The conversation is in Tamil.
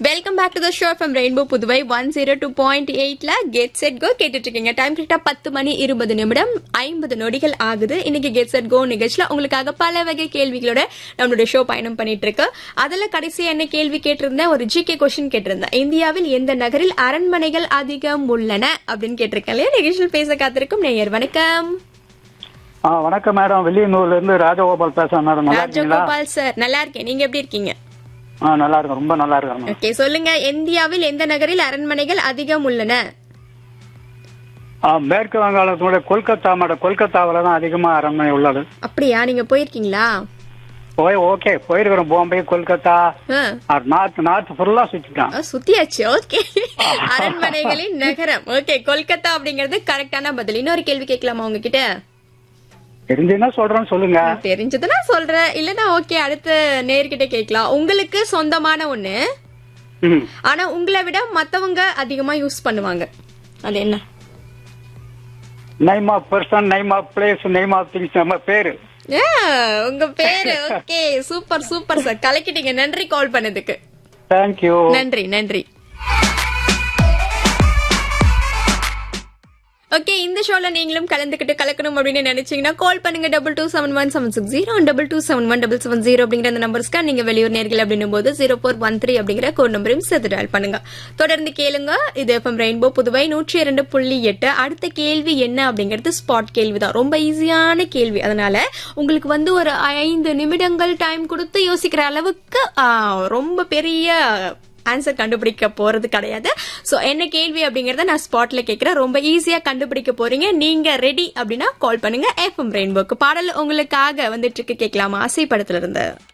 Welcome back to the show from rainbow Puduvai one zero two point எயிட்ல கெட் செட் கோ கேட்டுட்டு இருக்கீங்க டைம் கரெக்டா பத்து மணி இருபது நிமிடம் ஐம்பது நொடிகள் ஆகுது இன்னைக்கு கெட் செட் கோ நிகழ்ச்சியில உங்களுக்காக பல வகை கேள்விகளோட நம்மளுடைய ஷோ பயணம் பண்ணிட்டு இருக்கு அதுல கடைசி என்ன கேள்வி கேட்டிருந்தேன் ஒரு ஜிகே கொஸ்டின் கேட்டிருந்தேன் இந்தியாவில் எந்த நகரில் அரண்மனைகள் அதிகம் உள்ளன அப்படின்னு கேட்டிருக்கேன் இல்லையா நிகழ்ச்சியில் பேச காத்திருக்கும் நேயர் வணக்கம் ஆ வணக்கம் மேடம் வெளியனூர்ல இருந்து ராஜகோபால் பேசுறேன் மேடம் நல்லா இருக்கீங்களா ராஜகோபால் சார் நல்லா இருக்கேன் நீங்க எப்படி இருக்கீங்க ஆ நல்லா இருக்கேன் ரொம்ப நல்லா இருக்கேன் மேடம் ஓகே சொல்லுங்க இந்தியாவில் எந்த நகரில் அரண்மனைகள் அதிகம் உள்ளன ஆ, மேற்கு வங்காளத்தோட கொல்கத்தா மேடம் கொல்கத்தாவில தான் அதிகமா அரண்மனை உள்ளது அப்படியா நீங்க போயிருக்கீங்களா போய் ஓகே போயிருக்கிறோம் பாம்பே கொல்கத்தா ஆ. நார்த் நார்த் ஃபுல்லா சுத்திட்டேன் ஆ, சுத்தியாச்சு ஓகே அரண்மனைகளின் நகரம் ஓகே கொல்கத்தா அப்படிங்கறது கரெக்டான பதில் இன்னொரு கேள்வி கேட்கலாமா உங்ககிட்ட தெரிஞ்சுன்னா சொல்றேன் சொல்லுங்க தெரிஞ்சது நான் சொல்றேன் இல்லனா ஓகே அடுத்த நேர்கிட்ட கேட்கலாம் உங்களுக்கு சொந்தமான ஒண்ணு ம். ஆனா உங்களை விட மத்தவங்க அதிகமா யூஸ் பண்ணுவாங்க அது என்ன name of person name of place name of things நம்ம பேரு ஆ, உங்க பேரு ஓகே சூப்பர் சூப்பர் சார் கலக்கிட்டீங்க நன்றி கால் பண்ணதுக்கு தேங்க்யூ நன்றி நன்றி ஓகே இந்த ஷோல நீங்களும் கலந்துக்கிட்டு கலக்கணும் அப்படின்னு நினைச்சீங்கன்னா கால் பண்ணுங்க double two seven one seven six zero double two seven one double seven zero அப்படிங்கிற அந்த நம்பர்ஸ்க்கு நீங்க வெளியூர் நேர்கள் அப்படின்னும் போது ஜீரோ ஃபோர் ஒன் த்ரீ அப்படிங்கிற கோட் நம்பரையும் சேர்த்து டயல் பண்ணுங்க தொடர்ந்து கேளுங்க இது எஃப்எம் ரெயின்போ புதுவை நூற்றி இரண்டு புள்ளி எட்டு அடுத்த கேள்வி என்ன அப்படிங்கிறது ஸ்பாட் கேள்வி தான் ரொம்ப ஈஸியான கேள்வி அதனால உங்களுக்கு வந்து ஒரு ஐந்து நிமிடங்கள் டைம் கொடுத்து யோசிக்கிற அளவுக்கு ஆ, ரொம்ப பெரிய ஆன்சர் கண்டுபிடிக்க போறது கிடையாது சோ என்ன கேள்வி அப்படிங்கறத நான் ஸ்பாட்ல கேக்குறேன் ரொம்ப ஈஸியா கண்டுபிடிக்க போறீங்க நீங்க ரெடி அப்படின்னா கால் பண்ணுங்க எஃப்எம் ரெயின்போக்கு பாடல் உங்களுக்காக வந்துட்டு இருக்கு கேட்கலாமா ஆசை படத்துல இருந்து